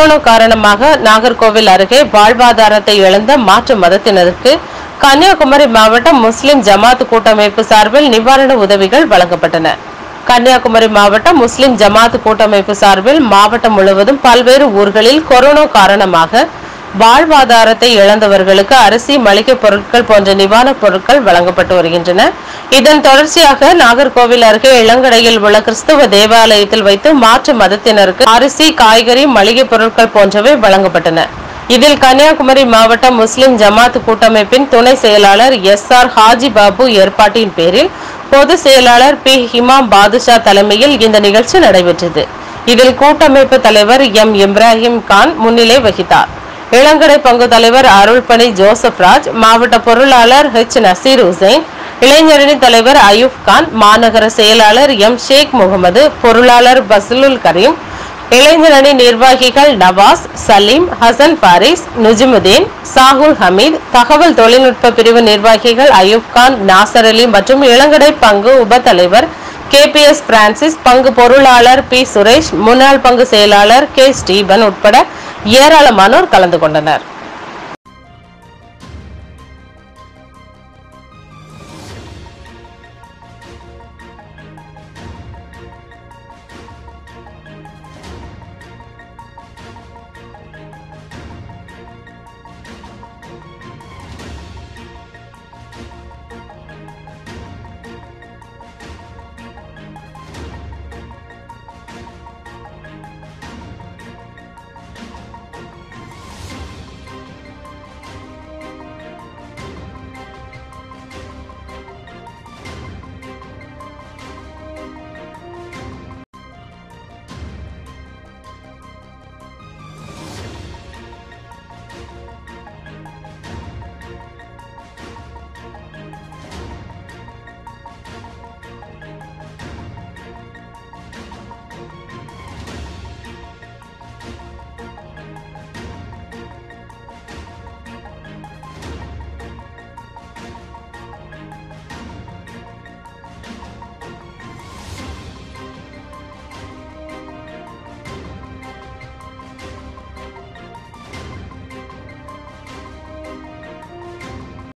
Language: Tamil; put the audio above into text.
கொரோனா காரணமாக நாகர்கோவில் அருகே வாழ்வாதாரத்தை இழந்த மாற்று மதத்தினருக்கு கன்னியாகுமரி மாவட்ட முஸ்லிம் ஜமாத் கூட்டமைப்பு சார்பில் நிவாரண உதவிகள் வழங்கப்பட்டன கன்னியாகுமரி மாவட்ட முஸ்லிம் ஜமாத் கூட்டமைப்பு சார்பில் மாவட்டம் முழுவதும் பல்வேறு ஊர்களில் கொரோனா காரணமாக வாழ்வாதாரத்தை இழந்தவர்களுக்கு அரிசி மளிகை பொருட்கள் போன்ற நிவாரணப் பொருட்கள் வழங்கப்பட்டு வருகின்றன இதன் தொடர்ச்சியாக நாகர்கோவில் அருகே இளங்கடையில் உள்ள கிறிஸ்துவ தேவாலயத்தில் வைத்து மாற்று மதத்தினருக்கு அரிசி காய்கறி மளிகை பொருட்கள் போன்றவை வழங்கப்பட்டன இதில் கன்னியாகுமரி மாவட்ட முஸ்லிம் ஜமாத் கூட்டமைப்பின் துணை செயலாளர் எஸ் ஆர் ஹாஜி பாபு ஏற்பாட்டின் பேரில் பொதுச் செயலாளர் பி ஹிமாம் பாதுஷா தலைமையில் இந்த நிகழ்ச்சி நடைபெற்றது இதில் கூட்டமைப்பு தலைவர் எம் இப்ராஹிம் கான் முன்னிலை வகித்தார் இளங்கடை பங்கு தலைவர் அருள்பணி ஜோசப் ராஜ் மாவட்ட பொருளாளர் ஹெச் நசீர் ஹுசைன் இளைஞரணி தலைவர் அயூப் கான் மாநகர செயலாளர் எம் ஷேக் முகமது பொருளாளர் பஸ்லுல் கரீம் இளைஞரணி நிர்வாகிகள் நவாஸ் சலீம் ஹசன் பாரிஸ் நுஜிமுதீன் சாகுல் ஹமீத் தகவல் தொழில்நுட்ப பிரிவு நிர்வாகிகள் அயூப் கான் நாசர் அலி மற்றும் இளங்கடை பங்கு உப தலைவர் கே பி எஸ் பிரான்சிஸ் பங்கு பொருளாளர் பி சுரேஷ் முன்னாள் பங்கு செயலாளர் கே ஸ்டீபன் உட்பட ஏராளமானோர் கலந்து கொண்டனர்